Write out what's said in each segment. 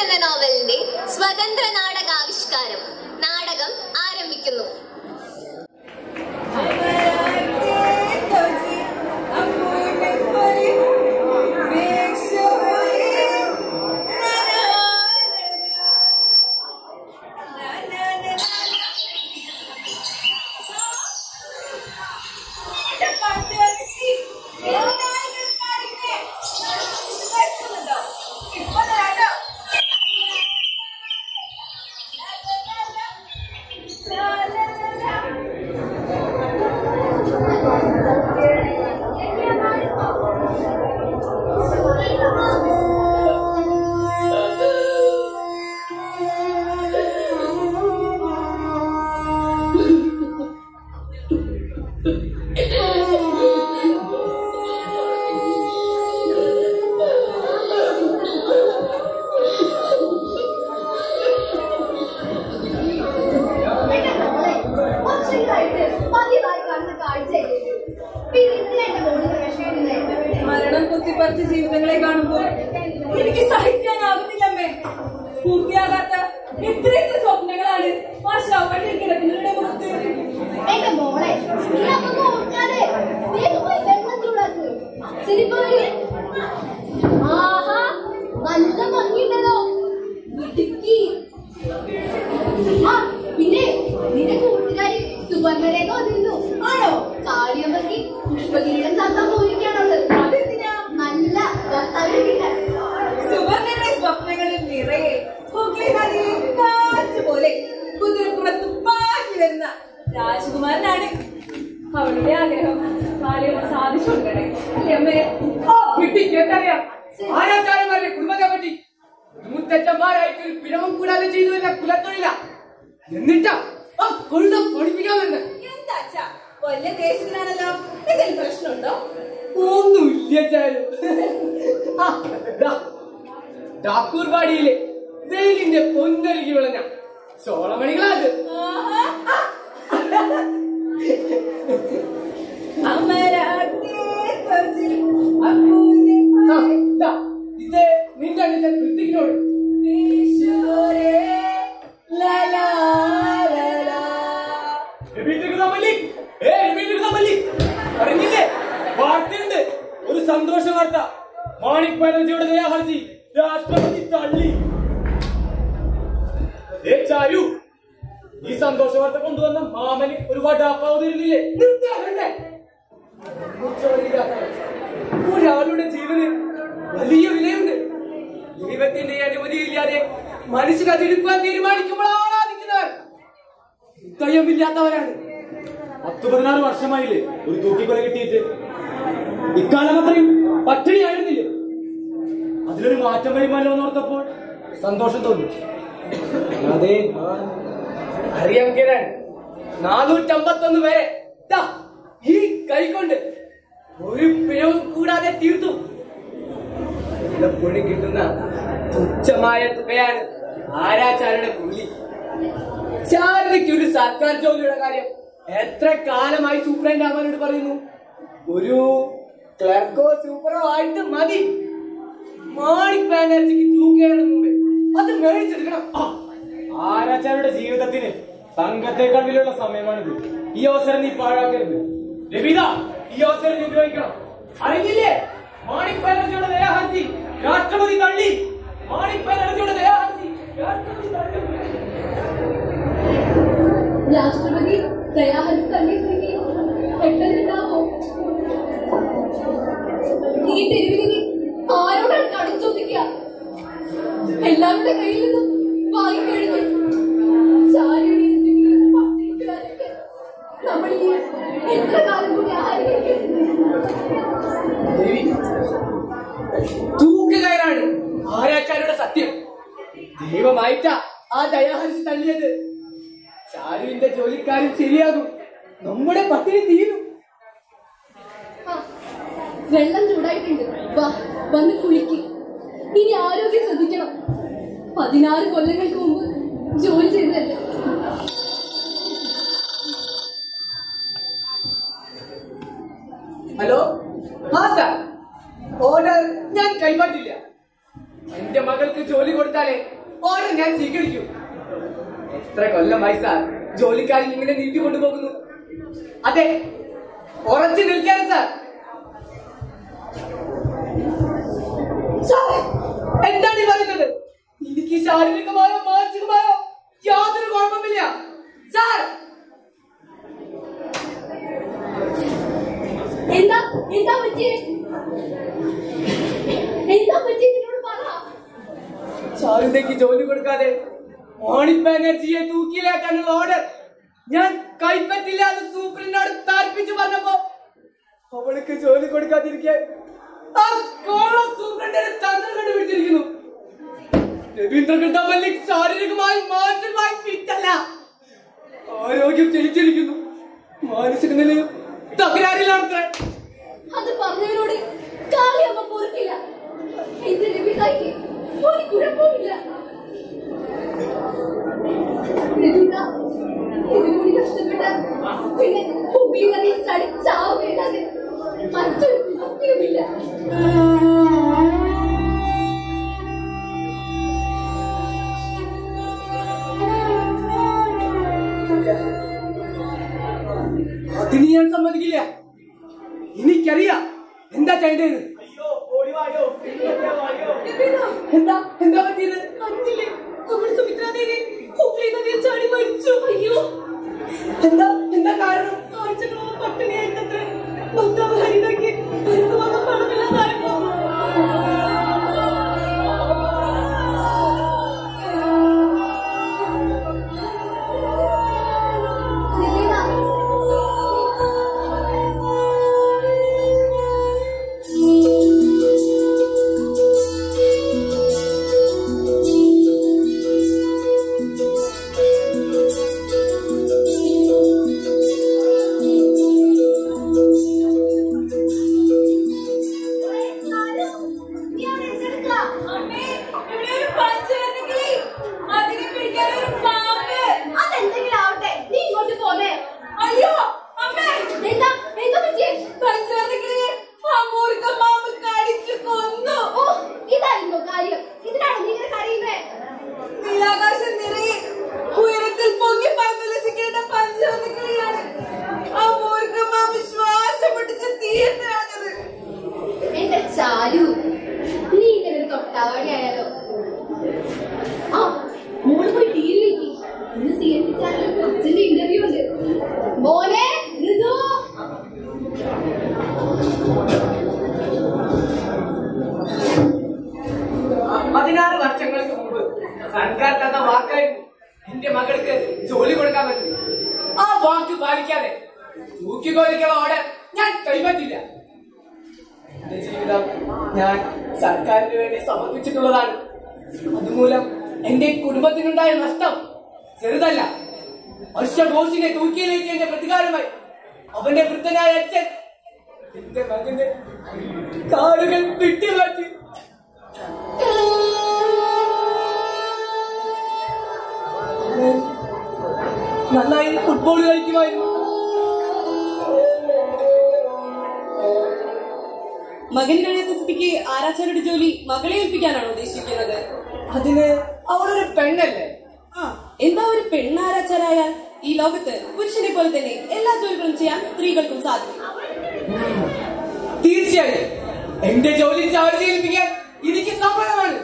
എന്ന നോവലിന്റെ സ്വതന്ത്ര നാടകാവിഷ്കാരം നാടകം ആരംഭിക്കുന്നു വർഷങ്ങളായിട്ട് പതിവായി കാണുന്ന കാഴ്ചയല്ലേ ഇത്? പിന്നെ ഇതിന് എന്റെ മോളിന് വിഷമിടുന്നത് മരണം കുത്തിപ്പറിച്ച ജീവിതങ്ങളെ കാണുമ്പോൾ എനിക്ക് സഹിക്കാനാകുന്നില്ലമ്മേ പൂർത്തിയാകാത്ത എത്ര എത്ര സ്വപ്നങ്ങളാണ് ആ ശവപ്പെട്ടിൽ കിടക്കുന്നവരുടെ മുഖത്ത് എന്റെ മോളെ നീ അതൊന്നും ഓർക്കാതെ വേഗം പോയി വെള്ളം ചൂടാക്ക് ശരിപ്പോ ആഹാ നല്ല ഭംഗിയുണ്ടല്ലോ മിടുക്കി ആ പിന്നെ നിന്റെ കൂട്ടുകാരി സുവർണരേഖ വന്നിരുന്നു ആണോ കാളിയമ്മക്ക് പുഷ്പകിരീടം തന്നാൻ പോയിരിക്കാണുള്ളത് അതെന്തിനാ നല്ല ഭർത്താവിനെ കിട്ടാൻ സുവർണയുടെ സ്വപ്നങ്ങളിൽ നിറയെ ഹോഗ്ലിഹാരിയെ കാറ്റ് പോലെ കുതിരപ്പുറത്ത് പാഞ്ഞു വരുന്ന രാജകുമാരനാണ് അവളുടെ ആഗ്രഹം കാര്യം സാധിച്ചു കൊടുക്കണേ അല്ലേ അമ്മേ ആ കുട്ടിക്ക് എന്തറിയാം ആരാചാരന്മാരുടെ കുടുംബത്തെ പറ്റി മുത്തച്ഛന്മാരായിട്ട് ഒരു പിഴവും കൂടാതെ ചെയ്തു വരുന്ന കുലത്തൊഴില എന്നിട്ടാ ആ കൊള്ള പഠിപ്പിക്കാൻ വരുന്നത് എന്താ അച്ഛാ കൊല്ല ദേശത്തിനാണല്ലോ എന്തെങ്കിലും പ്രശ്നമുണ്ടോ ഒന്നുമില്ല ചാരു ആ, ദാ, ഡാക്കൂർ പാടിയിലെ വെയിലിന്റെ പൊന്നരുകി വിളഞ്ഞ ചോളമണികളാത് ആഹാ. അമരാഗ്നേ ത്വചി അപ്പൂനെ ആ, ദാ, ഇത് നിന്റെ അച്ഛൻ കൃത്തിക്കിനോട് ഈശ്വരേ ലലാ ലലാ. അറിഞ്ഞില്ലേ വാർത്തയുണ്ട് ഒരു സന്തോഷ വാർത്ത മാണിക് ബാനർജിയുടെ ദയാഹർജി രാഷ്ട്രപതി തള്ളി ഏ ചാരു ഈ സന്തോഷ വാർത്ത കൊണ്ടുവന്ന മാമന് ഒരു വടാപ്പാവ് തരുന്നില്ലേ നിർത്തല്ലേ ഒരാളുടെ ജീവന് വലിയ വിലയുണ്ട് ദൈവത്തിന്റെ അനുമതിയില്ലാതെ മനുഷ്യർ അതിരിക്കാൻ തീരുമാനിക്കുമ്പോഴാണ് ആദിക്കുന്നവർ ദയമില്ലാത്തവരാണ് പത്ത് പതിനാറ് വർഷമായില്ലേ ഒരു തൂക്കിക്കൊല കിട്ടിയിട്ട് ഇക്കാലം അത്രയും പട്ടിണിയായിരുന്നില്ലേ അതിലൊരു മാറ്റം വരുമല്ലോ എന്ന് ഓർത്തപ്പോൾ സന്തോഷം തോന്നി അതെ അറിയാം കിരൺ നാനൂറ്റമ്പത്തൊന്ന് പേരെ ദാ, ഈ കൈകൊണ്ട് ഒരു പിഴവും കൂടാതെ തീർത്തു വല്ലപ്പോഴും കിട്ടുന്ന തുച്ഛമായ തുകയാണ് ആരാചാരുടെ കൂലി ചാരുതയ്ക്ക് ഒരു സർക്കാർ ജോലിയുടെ കാര്യം എത്ര കാലമായി സൂപ്രണ്ട് അവനോട് പറയുന്നു ഒരു ക്ലർക്കോ സൂപ്പറോ ആയിട്ട് മതി മാണിക് ബാനർജിക്ക് തൂക്കേണ്ട മുമ്പേ അത് മേടിച്ചെടുക്കണം ആ, ആരാചാരുടെ ജീവിതത്തിന് തങ്കത്തേക്കാൾ വിലയുള്ള സമയമാണിത് ഈ അവസരം നീ പാഴാക്കരുത് രവിത ഈ അവസരം നീ ഉപയോഗിക്കണം അറിഞ്ഞില്ലേ മാണിക് ബാനർജിയുടെ ദയാഹർജി രാഷ്ട്രപതി തള്ളി മാണിക് ബാനർജിയുടെ ദയാഹർജി രാഷ്ട്രപതി തള്ളി രാഷ്ട്രപതി ദയാഹരി തള്ളിയിട്ടെങ്കിൽ പെട്ടെന്നുണ്ടാവോ ഈ തെരുവിലിനി ആരോടാണ് കടിച്ചൊന്നിക്കുക എല്ലാവരുടെ കയ്യിൽ നിന്നും വാങ്ങിക്കഴിഞ്ഞു ചാരിയുടെ എന്തെങ്കിലും പട്ടിണിക്കാരൊക്കെ നമ്മൾ ഈ എത്ര കാലം കൂടി ആഹാരം കഴിക്കും ദേവി തൂക്കുകയറാണ് ആരാച്ചാരുടെ സത്യം ദൈവമായിട്ടാ ആ ദയാഹർജി തള്ളിയത് ചാരുവിന്റെ ജോലിക്കാരും ശരിയാകും നമ്മുടെ പട്ടിണി തീരും ആ, വെള്ളം ചൂടായിട്ടുണ്ട് വാ വന്ന് കുളിക്ക് ഇനി ആരോഗ്യം ശ്രദ്ധിക്കണം പതിനാറ് കൊല്ലങ്ങൾക്ക് മുമ്പ് ജോലി ചെയ്തതല്ലേ ഹലോ ആ സാർ ഓർഡർ ഞാൻ കൈമാറ്റില്ല എന്റെ മകൾക്ക് ജോലി കൊടുത്താലേ ഓർഡർ ഞാൻ സ്വീകരിക്കും എത്ര കൊല്ലമായി സാർ ജോലിക്കാരൻ ഇങ്ങനെ നീട്ടി കൊണ്ടുപോകുന്നു അതെ ഉറച്ചു നിൽക്കാൻ സാർ സാർ എന്താണ് ഈ പറയുന്നത് എനിക്ക് ശാരീരികമായോ മാനസികമായോ യാതൊരു കുഴപ്പമില്ല സാർ എന്താ എന്താ പറ്റിയേ എന്താ പറ്റി എന്നോട് പറ ചാരുതയ്ക്ക് ജോലി കൊടുക്കാതെ മോണി ബാനർജിയെ തൂക്കിയിലാക്കാനുള്ള ഓർഡർ ഞാൻ കൈപ്പറ്റില്ല എന്ന് സൂപ്രണ്ടിനോട് താൽപ്പിച്ചു പറഞ്ഞപ്പോ അവൾക്ക് ജോലി കൊടുക്കാതിരിക്കാൻ ആ കോള സൂപ്രണ്ടിനെ തന്ത്രം കണ്ടുപിടിച്ചിരിക്കുന്നു രവീന്ദ്രകൃത മല്ലിക് ശാരീരികമായി മാനസികമായി ഫിറ്റല്ല ആരോഗ്യം ക്ഷയിച്ചിരിക്കുന്നു മാനസിക നിലയും തകരാറിലാണത്രേ അത് പറഞ്ഞവരോട് കാളിയമ്മ പൊറുക്കില്ല എന്റെ രവിതായിക്ക് ഒരു കുഴപ്പമില്ല രവിത ഇതുകൂടി കഷ്ടപ്പെട്ട പിന്നെ ഹുഗ്ലി നദിയിൽ ചടി ചാവേണ്ടത് മറ്റൊരു നിവൃത്തിയുമില്ല അതിന് ഞാൻ സമ്മതിക്കില്ല എനിക്കറിയാം എന്താ ചെയ്യേണ്ടത് എന്താ എന്താ പറ്റിയത് അറിഞ്ഞില്ലേ നമ്മുടെ സുമിത്രാദേവി ഹുഗ്ലി നദിയിൽ ചാടി മരിച്ചു അയ്യോ എന്താ എന്താ കാരണം ആഴ്ചകളോളം പട്ടിണിയായിട്ടത്രേ ഭർത്താവ് ഹരിതയ്ക്ക് മരുന്ന് വാങ്ങാൻ പണമില്ലാതായപ്പോ അമ്മേ ഇവിടെ ഒരു പഞ്ചവർണ്ണക്കിളി അതിനെ പിടിക്കാൻ ഒരു പാമ്പ് അതെന്തെങ്കിലും ആവട്ടെ നീ ഇങ്ങോട്ട് പോന്നേ അയ്യോ അമ്മേ എന്താ എന്താ പറ്റിയേ പഞ്ചവർണ്ണക്കിളിയെ ആ മൂർഖ പാമ്പ് കടിച്ചു കൊന്നു ഓ ഇതായിരുന്നു കാര്യം ഇതിനാണോ നീ ഇങ്ങനെ കരയുന്നേ നീലാകാശം നിറയെ ഉയരത്തിൽ പൊങ്ങി പറന്നുല്ലസിക്കേണ്ട പഞ്ചവർണ്ണക്കിളിയാണ് ആ മൂർഖ പാമ്പ് ശ്വാസം പിടിച്ച് തീർന്നാണത് എന്റെ ചാരു നീ ഇങ്ങനെ ഒരു തൊട്ടാവാടി ആയാലോ ആ മോള് പോയി ടി വി വെക്കി ഇന്ന് സി എസ് ചാനലിൽ കൊച്ചിന്റെ ഇന്റർവ്യൂ ഉണ്ട് മോനെ ഋതു പതിനാറ് വർഷങ്ങൾക്ക് മുമ്പ് സർക്കാർ തന്ന വാക്കായിരുന്നു എന്റെ മകൾക്ക് ജോലി കൊടുക്കാൻ പറ്റും ആ വാക്ക് പാലിക്കാതെ തൂക്കിക്കൊലിക്കുള്ള ഓർഡർ ഞാൻ കൈപ്പറ്റില്ല എന്റെ ജീവിതം ഞാൻ സർക്കാരിന് വേണ്ടി സമർപ്പിച്ചിട്ടുള്ളതാണ് അതുമൂലം എന്റെ കുടുംബത്തിനുണ്ടായ നഷ്ടം ചെറുതല്ല അശ്വഘോഷിനെ തൂക്കിയിലേക്കിന്റെ പ്രതികാരമായി അവന്റെ വൃദ്ധനായ അച്ഛൻ എന്റെ മകന്റെ കാലുകൾ വിട്ടുമാറ്റി നന്നായി ഫുട്ബോൾ കളിക്കുമായിരുന്നു മകന് കഴിയാത്ത സ്ഥിതിക്ക് ആരാച്ചാരുടെ ജോലി മകളെ ഏൽപ്പിക്കാനാണോ ഉദ്ദേശിക്കുന്നത് അതിന് അവളൊരു പെണ്ണല്ലേ ആ എന്താ ഒരു പെണ്ണാരാച്ചാരായാൽ ഈ ലോകത്ത് പുരുഷനെ പോലെ തന്നെ എല്ലാ ജോലികളും ചെയ്യാൻ സ്ത്രീകൾക്കും സാധിക്കും തീർച്ചയായും എന്റെ ജോലി ചാർജ് ഏൽപ്പിക്കാൻ എനിക്ക് സമ്മതമാണ്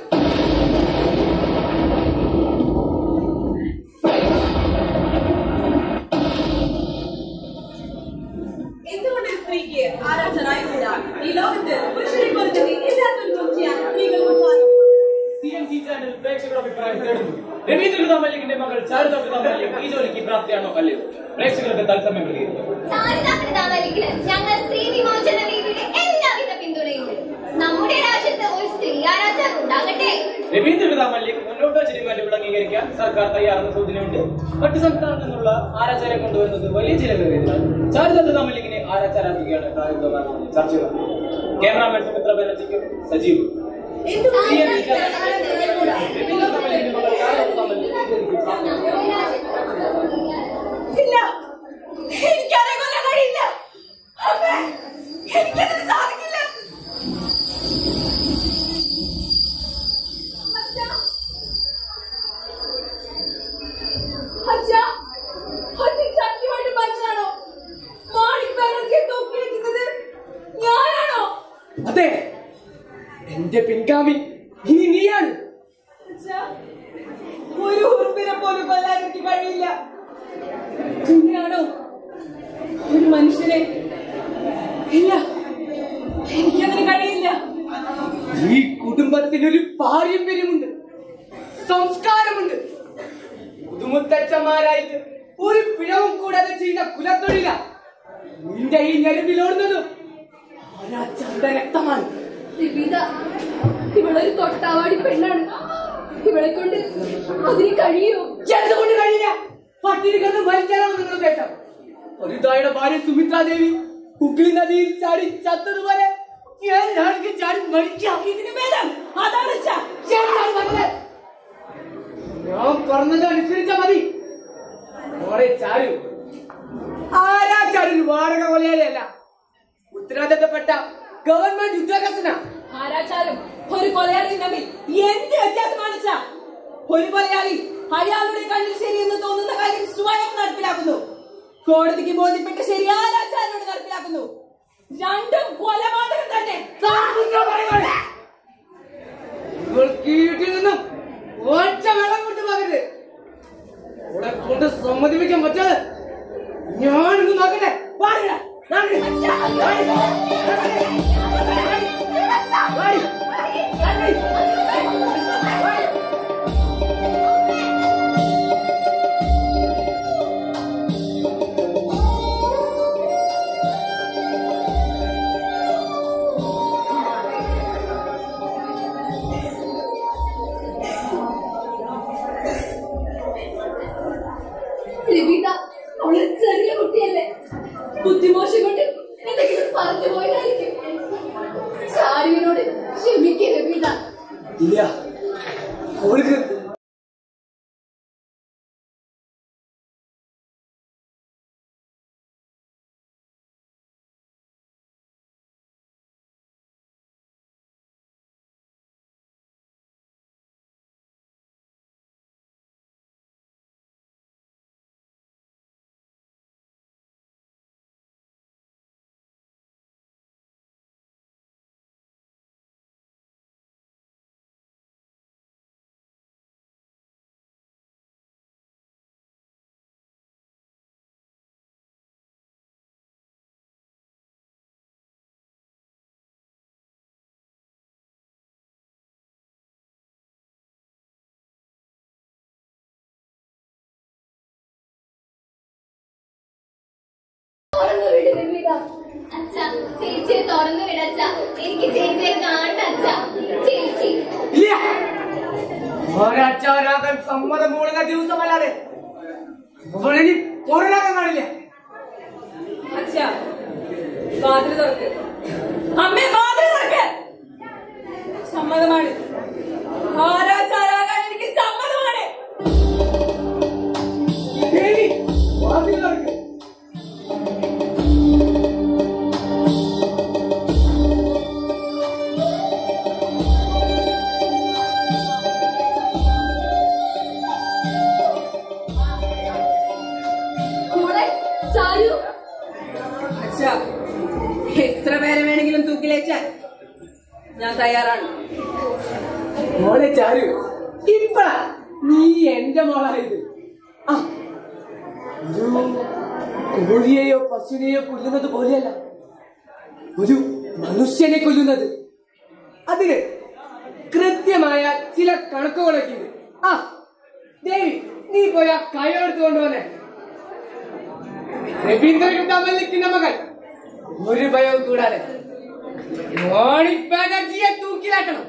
എന്തുകൊണ്ട് ഒരു സ്ത്രീക്ക് ആരാധനായിക്കൂടാ ഈ ലോകത്ത് പുരുഷനെ പോലെ തന്നെ എല്ലാ ജോലികളും ചെയ്യാൻ സ്ത്രീകൾക്കും സാധിക്കും സി എം സി ചാനൽ പ്രേക്ഷകരുടെ അഭിപ്രായം തേടുന്നു രവീന്ദ്രനാഥ മല്ലികിന്റെ മകൾ ചാരുതാപിത മല്ലിക് ഈ ജോലിക്ക് പ്രാപ്തിയാണോ അല്ലയോ പ്രേക്ഷകർക്ക് തത്സമയം പ്രതികരിക്കും ചാരിതാമൃതാമലിക്കിന് ഞങ്ങൾ സ്ത്രീ വിമോചന രീതിയുടെ എല്ലാവിധ പിന്തുണയുണ്ട് നമ്മുടെ രാജ്യത്ത് ഒരു സ്ത്രീ ആരാച്ചാർ ഉണ്ടാകട്ടെ രവീന്ദ്രനാഥ മല്ലിക് മുന്നോട്ട് വെച്ച ഡിമാൻഡുകൾ അംഗീകരിക്കാൻ സർക്കാർ തയ്യാറെന്ന സൂചനയുണ്ട് മറ്റു സംസ്ഥാനത്തു നിന്നുള്ള ആരാച്ചാരെ കൊണ്ടുവരുന്നത് വലിയ ചിലവേറിയതിനാൽ ചാരുതാപിത മല്ലികിനെ ആരാച്ചാരാക്കുകയാണ് പ്രായോഗികമാണെന്ന് ചർച്ചകൾ ക്യാമറാമാൻ സുമിത്ര ബാനർജിക്കും Sajeev C M C channel Ravindranatha മല്ലികിന്റെ മകൾ ചാരുതാപിത മല്ലിക് ഈ ജോലിക്ക് പ്രാപ്തിയാണോ ഇല്ല എനിക്കതെ കൊല്ലാൻ കഴിയില്ല അമ്മേ എനിക്കതിന് സാധിക്കില്ല പിൻഗാമി ഇനി നീയാണ് അച്ഛാ, ഒരു ഉറുപ്പിനെ പോലും കൊല്ലാൻ എനിക്ക് കഴിയില്ല ഇങ്ങനെയാണോ ഒരു മനുഷ്യനെ ഇല്ല എനിക്കതിന് കഴിയില്ല ഈ കുടുംബത്തിനൊരു പാരമ്പര്യമുണ്ട് സംസ്കാരമുണ്ട് പുതുമുത്തച്ഛന്മാരായിട്ട് ഒരു പിഴവും കൂടാതെ ചെയ്യുന്ന കുലത്തൊഴില നിന്റെ ഈ ഞെരുവിലോടുന്നതും ഒരാച്ചാരുടെ രക്തമാണ് വിവിധ ഇവളൊരു തൊട്ടാവാടി പെണ്ണാണ് ഇവളെ കൊണ്ട് അതിന് കഴിയോ എന്തുകൊണ്ട് കഴിയില്ല പട്ടിണി കണ്ട് മരിക്കാനാണ് നിങ്ങൾ ഉദ്ദേശം ഒരു തായുടെ ഭാര്യ സുമിത്രാ ദേവി ഉക്കിളി നദിയിൽ ചാടി ചത്തതുപോലെ ഞാൻ നാൾക്ക് ചാടി മരിക്കാം ഇതിന് മേലാണ് അതാണ് അച്ഛാ എന്താണ് പറഞ്ഞത് ഞാൻ പറഞ്ഞത് അനുസരിച്ച മതി മോളെ ചാരു ആരാ ചാരു വാടക കൊലയാളിയല്ല ഉത്തരവാദിത്തപ്പെട്ട ഗവൺമെന്റ് ഉദ്യോഗസ്ഥനാ ആരാച്ചാലും ഒരു കൊലയാളി തമ്മിൽ എന്ത് വ്യത്യാസമാണ് അച്ഛാ ഒരു കൊലയാളി അയാളുടെ കണ്ണിൽ ശരിയെന്ന് തോന്നുന്ന കാര്യം സ്വയം നടപ്പിലാക്കുന്നു കോടതിക്ക് ബോധ്യപ്പെട്ട ശരി ആരാച്ചാരോട് നടപ്പിലാക്കുന്നു രണ്ടും കൊലപാതകം തന്നെ നിങ്ങൾ കീട്ടിൽ നിന്നും ഒറ്റ വെള്ളം കൊണ്ട് പകരുത് ഇവിടെ കൊണ്ട് സമ്മതിപ്പിക്കാൻ പറ്റാതെ ഞാനൊന്ന് നോക്കട്ടെ പാടില്ല രവിത അവള് ചെറിയ കുട്ടിയല്ലേ ബുദ്ധിമോശം കൊണ്ട് എന്തെങ്കിലും പറഞ്ഞു പോയതായിരിക്കും ചാരുവിനോട് ക്ഷമിക്കേ രവിത ഇല്ല അവൾക്ക് തുറന്നു വിട് രവിത അച്ഛ ചേച്ചിയെ തുറന്നു വിടച്ച എനിക്ക് ചേച്ചിയെ കാണണ്ട അച്ഛ ചേച്ചി ഇല്ല ഒരച്ചാരാകാൻ സമ്മതം മൂടുന്ന ദിവസമല്ലാതെ അവളിനി പൊരുളാകാൻ കാണില്ല അച്ഛാ വാതിൽ തുറക്ക് അമ്മേ വാതിൽ തുറക്ക് സമ്മതമാണ് ആരാച്ചാരാകാൻ എനിക്ക് സമ്മതമാണ് ദേവി വാതിൽ തുറക്ക്. മോളെ ചാരു അച്ഛാ എത്ര പേരെ വേണമെങ്കിലും തൂക്കിലേറ്റാൻ ഞാൻ തയ്യാറാണ് മോളെ ചാരു ഇപ്പഴാ നീ എന്റെ മോളായത് ആ ഒരു കോഴിയെയോ പശുവിനെയോ കൊല്ലുന്നത് പോലെയല്ല ഒരു മനുഷ്യനെ കൊല്ലുന്നത് അതിന് കൃത്യമായ ചില കണക്കുകളൊക്കെ ഉണ്ട് ആ ദേവി നീ പോയി ആ കയ്യെടുത്ത് കൊണ്ടുവന്നേ രവീന്ദ്രകുട്ട മല്ലിക്കിന്റെ മകൾ ഒരു ഭയവും കൂടാതെ മോണി ബാനർജിയെ തൂക്കിലാക്കണം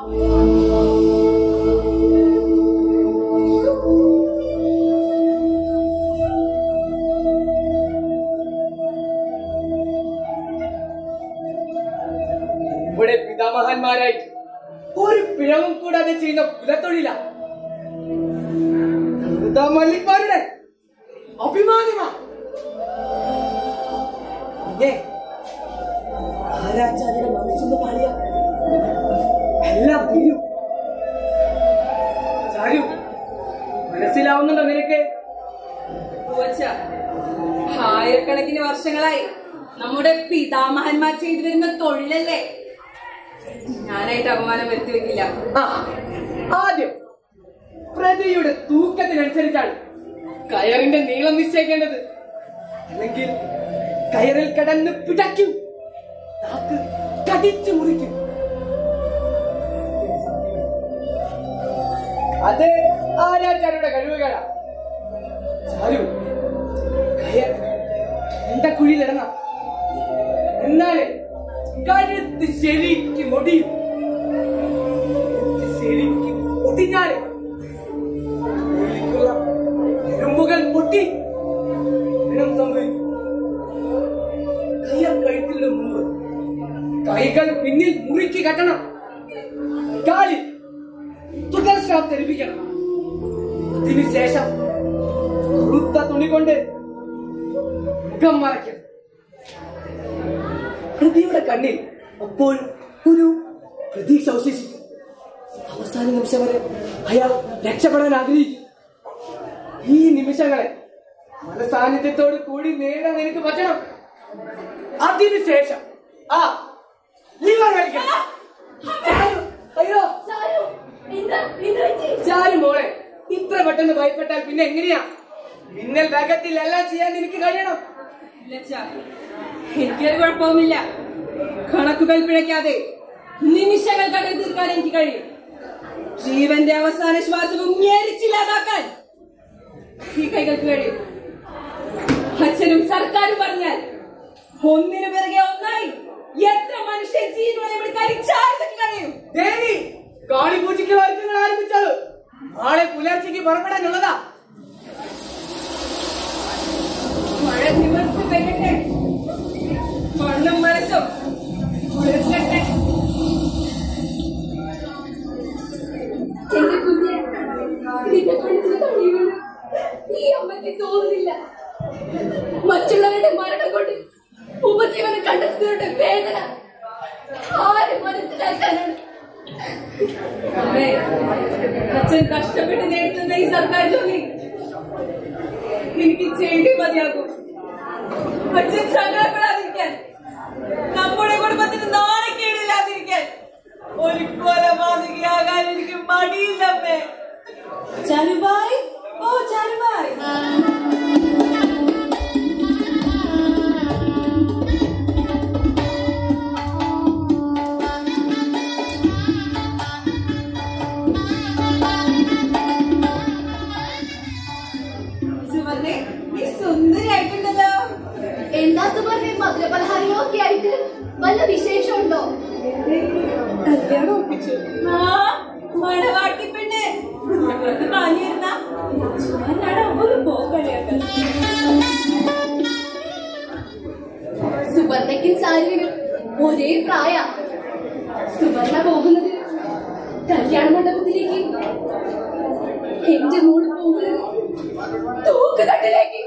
ഇവിടെ പിതാമഹന്മാരായിട്ട് ഒരു പിഴവും കൂടാതെ ചെയ്യുന്ന കുലത്തൊഴില മല്ലിക്കാരുടെ അഭിമാനമാ പിന്നെ ആരാച്ചാരുടെ മനസ്സൊന്ന് പാടിയ എല്ലാം തീരും ചാരു മനസ്സിലാവുന്നുണ്ടോ നിനക്ക് പൂവച്ച ആയിരക്കണക്കിന് വർഷങ്ങളായി നമ്മുടെ പിതാമഹന്മാർ ചെയ്തു വരുന്ന തൊഴിലല്ലേ ഞാനായിട്ട് അപമാനം വരുത്തി വെക്കില്ല ആ ആദ്യം പ്രതിയുടെ തൂക്കത്തിനനുസരിച്ചാണ് കയറിന്റെ നീളം നിശ്ചയിക്കേണ്ടത് അല്ലെങ്കിൽ കയറിൽ കടന്ന് പിടയ്ക്കും നാക്ക് കടിച്ചു മുറിക്കും അത് ആരാചാരുടെ കഴിവുകളാ ചാരു കയർ എന്റെ കുഴിയിലിടണം എന്നാലേ കഴുത്ത് ശരിക്കും ഒടിയും ശരിക്കും ഒടിഞ്ഞാല് ഉള്ളിലുള്ള എറുമ്പുകൾ പൊട്ടി മരണം സംഭവിക്കും കയ്യർ കഴുത്തിന് മുമ്പ് കൈകൾ പിന്നിൽ മുറുക്കി കെട്ടണം കാലിൽ തുകൽ സ്റ്റാഫ് ധരിപ്പിക്കണം അതിനുശേഷം കറുത്ത തുണി കൊണ്ട് മുഖം മറയ്ക്കണം പ്രതിയുടെ കണ്ണിൽ അപ്പോൾ ഒരു പ്രതീക്ഷ അവശേഷിക്കും അവസാന നിമിഷം വരെ അയാൾ രക്ഷപ്പെടാൻ ആഗ്രഹിക്കും ഈ നിമിഷങ്ങളെ മനസാന്നിധ്യത്തോട് കൂടി നേടാൻ എനിക്ക് പറ്റണം അതിനുശേഷം ആ ലിവർ കളിക്കണം ചാരു, അയ്യോ ചാരു എന്താ എന്ത് പറ്റി ചാരു മോളെ ഇത്ര പെട്ടെന്ന് ഭയപ്പെട്ടാൽ പിന്നെ എങ്ങനെയാ മിന്നൽ വേഗത്തിൽ എല്ലാം ചെയ്യാൻ എനിക്ക് കഴിയണം ലച്ച എനിക്കൊരു കുഴപ്പവുമില്ല കണക്കുകൾ പിഴയ്ക്കാതെ നിമിഷങ്ങൾ കണ്ടു തീർക്കാൻ എനിക്ക് കഴിയും ജീവന്റെ അവസാന ശ്വാസവും ഞെരിച്ചില്ലാതാക്കാൻ ഈ കൈകൾക്ക് കഴിയും അച്ഛനും സർക്കാരും പറഞ്ഞാൽ ഒന്നിനു പിറകെ ഒന്നായി എത്ര മനുഷ്യ ജീവനെ ഇവിടെ കരിച്ചാർന്നൊക്കെ കഴിയും ദേവി കാളിപൂജയ്ക്ക് ഒരുക്കങ്ങൾ ആരംഭിച്ചത് നാളെ പുലർച്ചയ്ക്ക് പുറപ്പെടാനുള്ളതാ മഴ നിവർത്തി പെയ്യട്ടെ മണ്ണും മനസ്സും കുളിർക്കട്ടെ എന്റെ കുഞ്ഞെ നിന്റെ കഴുത്തിൽ കഴിയുമെന്ന് ഈ അമ്മയ്ക്ക് തോന്നുന്നില്ല മറ്റുള്ളവരുടെ മരണം കൊണ്ട് ഉപജീവനം കണ്ടെത്തുന്നവരുടെ വേദന ആര് മനസ്സിലാക്കാനാണ് അമ്മേ അച്ഛൻ കഷ്ടപ്പെട്ട് നേടുന്ന ഈ സർക്കാർ ജോലി എനിക്ക് ചെയ്തേ മതിയാകും അച്ഛൻ സങ്കടപ്പെടാതിരിക്കാൻ നമ്മുടെ കുടുംബത്തിന് നാണക്കേടില്ലാതിരിക്കാൻ ഒരു കൊലപാതകയാകാൻ എനിക്ക് മടിയില്ലമ്മേ ചാരുബായ് ഓ ചാരുബായ് സുവർണേ നീ സുന്ദരിയായിട്ടുണ്ടല്ലോ എന്താ സുബർണെ മധുരപലഹാരങ്ങളോ ഒക്കെ ആയിട്ട് വല്ല വിശേഷമുണ്ടോ കല്യാണം ഒപ്പിച്ചു ആ മണവാട്ടി പെണ്ണ് അത് പാഞ്ഞിരുന്ന ഞാനാണ് ഒരു പോക്കളിയാക്കാൻ സുവർണയ്ക്കും ചാരുവിനും ഒരേ പ്രായ സുവർണ പോകുന്നത് കല്യാണ മണ്ഡപത്തിലേക്ക് എന്റെ മോള് പോകുന്നത് തൂക്കുകട്ടിലേക്ക്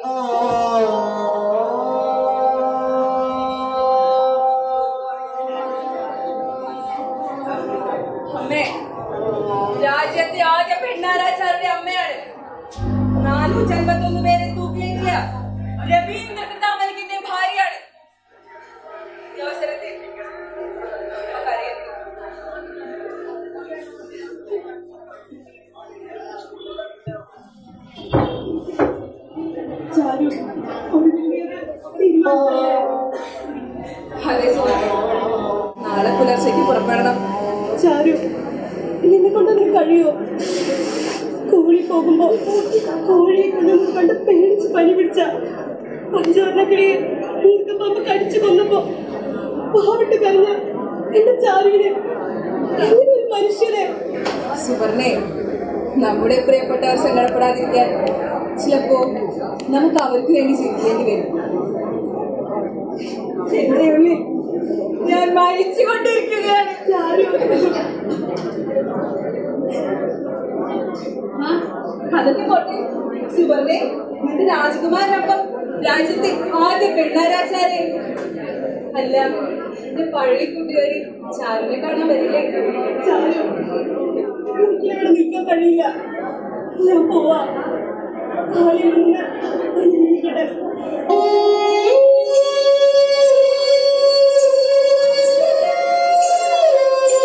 അമ്മേ രാജ്യത്തെ ആദ്യ പെണ്ണാരാച്ചാരുടെ അമ്മയാണ് നാനൂറ്റി അൻപത്തൊന്ന് പേരെ തൂക്കിലേറ്റിയ രവീന്ദ്ര കൃതാമലിക്കിന്റെ ഭാര്യയാണ് ഈ അവസരത്തിൽ നമുക്കറിയാം അതെ സുഹൃത്തേ. നാളെ പുലർച്ചയ്ക്ക് പുറപ്പെടണം ചാരു നിന്നെ കൊണ്ടൊന്നും കഴിയോ സ്കൂളിൽ പോകുമ്പോ കോഴിയെ കുഞ്ഞുങ്ങൾ കണ്ട് പേടിച്ച് പനി പിടിച്ച പഞ്ചവർണ്ണക്കിളിയെ മൂർക്കപ്പാമ്പ് കടിച്ചു കൊന്നപ്പോ പാവിട്ട് കരഞ്ഞ എന്റെ ചാരുവിനെ എങ്ങനെ ഒരു മനുഷ്യനെ സുവർണേ നമ്മുടെ പ്രിയപ്പെട്ടവർ സങ്കടപ്പെടാതിരിക്കാൻ ചിലപ്പോ നമുക്ക് അവർക്ക് വേണ്ടി ചിരിക്കേണ്ടി വരും എന്റെ ഉള്ളിൽ ഞാൻ മരിച്ചുകൊണ്ടിരിക്കുകയാണ് ചാരു ആ, അതൊക്കെ പോട്ടെ സുവർണെ നിന്റെ രാജകുമാരനൊപ്പം രാജ്യത്തെ ആദ്യ പെണ്ണാരാചാരെ അല്ല എന്റെ പഴയ കൂട്ടുകാരി ചാരുവിനെ കാണാൻ വരില്ലേ ചാരു എനിക്കിവിടെ നിൽക്കാൻ കഴിയില്ല ഞാൻ പോവാ ആളിൽ നിന്ന് ഇരിക്കട്ടെ Thank you.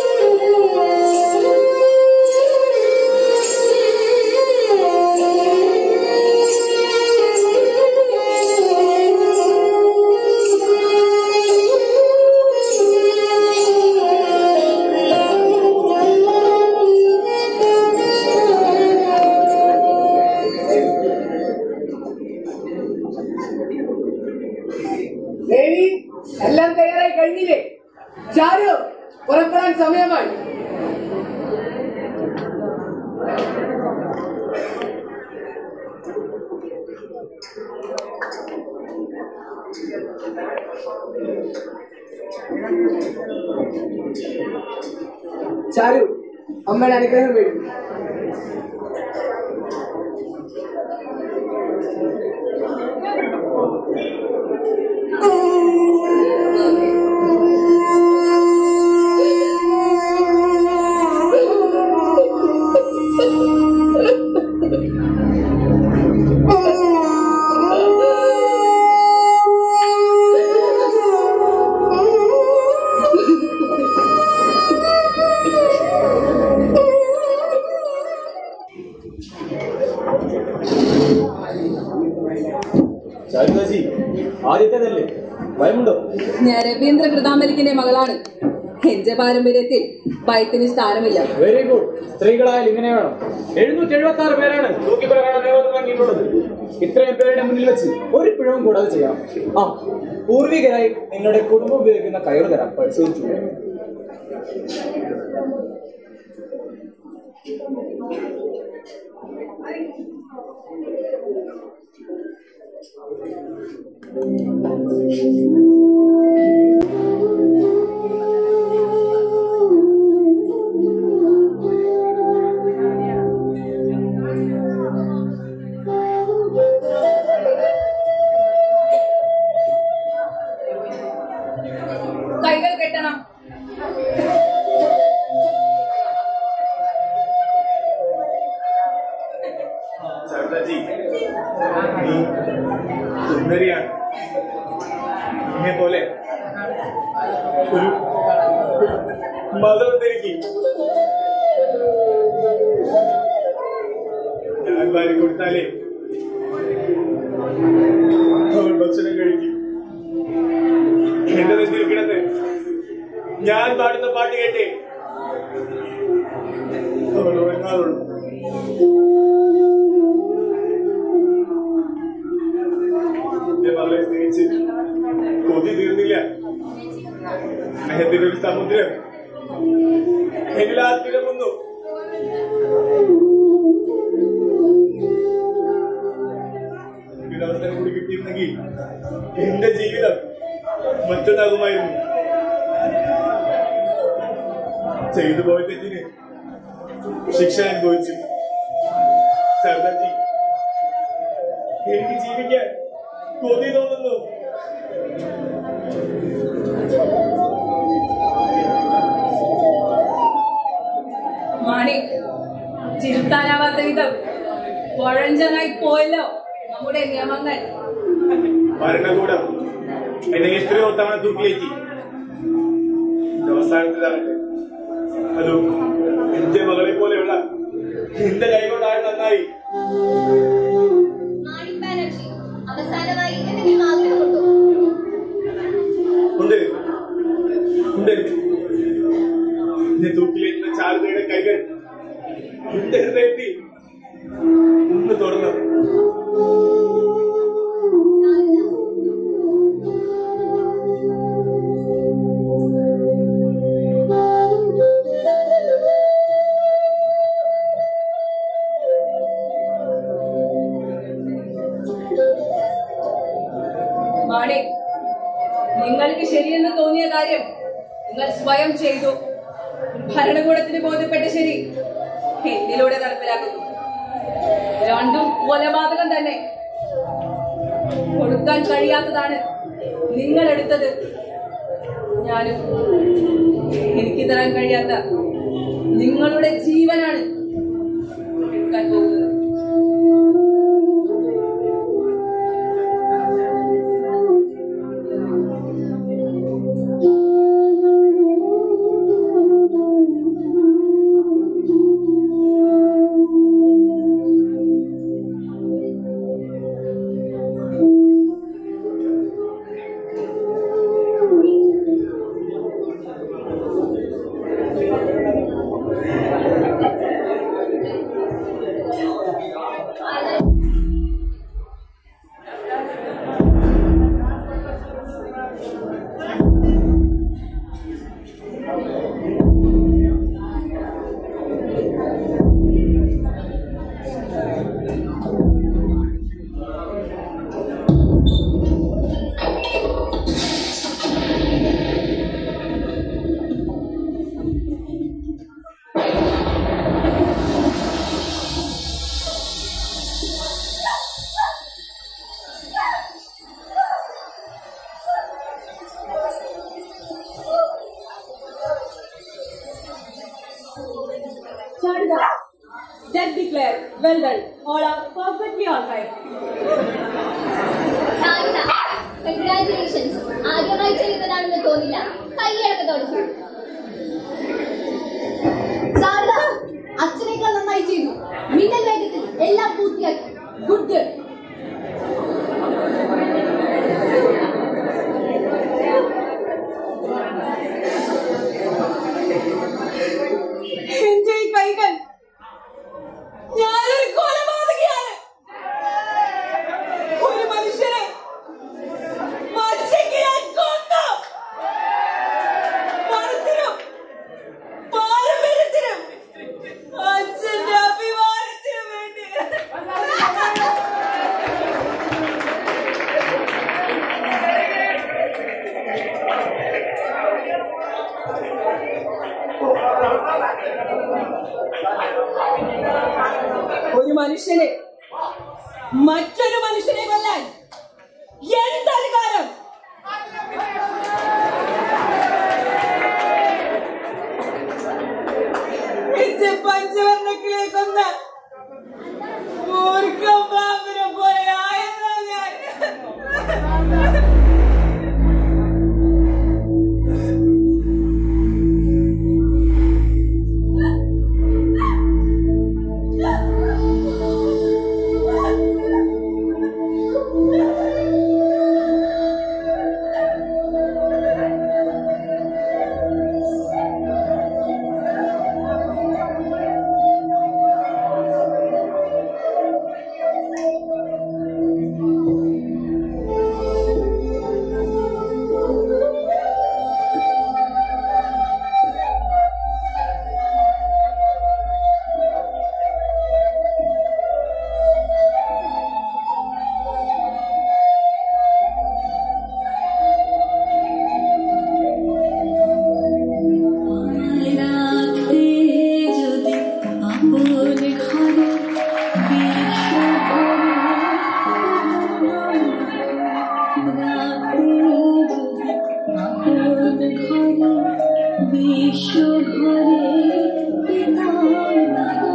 ചാരു അമ്മയുടെ അനുഗ്രഹം വേണ്ടി ശാരദാജി ആദ്യത്തേതല്ലേ ഭയമുണ്ടോ ഞാൻ രവീന്ദ്ര കൃതാമലിക്കിന്റെ മകളാണ് എന്റെ പാരമ്പര്യത്തിൽ ഭയത്തിന് സ്ഥാനമില്ല വെരി ഗുഡ് സ്ത്രീകളായാൽ ഇങ്ങനെ വേണം എഴുന്നൂറ്റി എഴുപത്തി ആറ് പേരാണ് തൂക്കിക്കൊലകാണാൻ നേതൃത്വം നൽകിയിട്ടുള്ളത് ഇത്രയും പേരുടെ മുന്നിൽ വെച്ച് ഒരു പിഴവും കൂടാതെ ചെയ്യാം ആ പൂർവികരായി നിങ്ങളുടെ കുടുംബം ഉപയോഗിക്കുന്ന കയറ് തരാം പരിശോധിച്ചു കൈകൾ കെട്ടണം ശാരദാജി നീ സുന്ദരിയാണ് നിന്നെ പോലെ ഒരു മതമുണ്ട് എനിക്ക് ഞാൻ വാരി കൊടുത്താലേ അവൾ ഭക്ഷണം കഴിക്കും എന്റെ നെഞ്ചിൽ കിടന്ന് ഞാൻ പാടുന്ന പാട്ട് കേട്ടേ അവൾ ഉറങ്ങാറുള്ളൂ എന്റെ മകളെ സ്നേഹിച്ച് കൊതി തീർന്നില്ല സ്നേഹത്തിന്റെ ഒരു സമുദ്രം എന്നിലാ തിരമുന്നു ഒരു അവസരം കൂടി കിട്ടിയിരുന്നെങ്കിൽ എന്റെ ജീവിതം മറ്റൊന്നാകുമായിരുന്നു ചെയ്തു പോയ തെറ്റിന് ശിക്ഷ അനുഭവിച്ചു സർദാജി എനിക്ക് ജീവിക്കാൻ കൊതി തോന്നുന്നു മാണി ചിരുത്താനാവാത്ത വിധം പഴഞ്ചനായി പോയല്ലോ നമ്മുടെ നിയമങ്ങൾ ഭരണകൂടം എന്നെ എത്രയോ തവണ തൂക്കിയേറ്റി അവസാനത്തിലാകട്ടെ അതും എന്റെ മകളെ പോലെയുള്ള എന്റെ കൈകൊണ്ടായ നന്നായി മാണിക് ബാനർജി അവസാനമായി എന്തെങ്കിലും ആഗ്രഹമുണ്ടോ ഉണ്ട് ഉണ്ട് എന്നെ തൂക്കിലേറ്റുന്ന ചാരുതയുടെ കൈകൾ എന്റെ ഹൃദയത്തിൽ ഒന്ന് തുറന്നു മാണി നിങ്ങൾക്ക് ശരിയെന്ന് തോന്നിയ കാര്യം നിങ്ങൾ സ്വയം ചെയ്തു ഭരണകൂടത്തിന് ബോധ്യപ്പെട്ട ശരി എന്നിലൂടെ നടപ്പിലാക്കുന്നു രണ്ടും കൊലപാതകം തന്നെ കൊടുക്കാൻ കഴിയാത്തതാണ് നിങ്ങൾ എടുത്തത് ഞാനും എനിക്ക് തരാൻ കഴിയാത്ത നിങ്ങളുടെ ജീവനാണ് എടുക്കാൻ പോകുന്നത് Charita, just declare, well done. All are perfectly all right. Sharada congratulations ആദ്യമായി ചെയ്യുന്നതാണെന്ന് തോന്നില്ല കൈയടക്ക തുടച്ചു ശാരദ അച്ഛനേക്കാൾ നന്നായി ചെയ്തു മിന്നൽ വേഗത്തിൽ എല്ലാം പൂർത്തിയാക്കി ഗുഡ് ഗേൾ എന്റെ ഈ കൈകൾ ഞാനൊരു കൊലപാതകയാണ് ഒരു മനുഷ്യനെ മനുഷ്യക്ക് ഞാൻ കൊന്നു പണത്തിനും പാരമ്പര്യത്തിനും അച്ഛന്റെ അഭിമാനത്തിനും വേണ്ടി ഒരു മനുഷ്യനെ മറ്റൊരു മനുഷ്യനെ കൊല്ലാൻ എന്തധികാരം എന്റെ പഞ്ചവർണ്ണക്കിലെ കൊന്ന മൂർഖം പാമ്പിനെ പോലെ ആയതോ ഞാൻ বিশ্ব ঘরে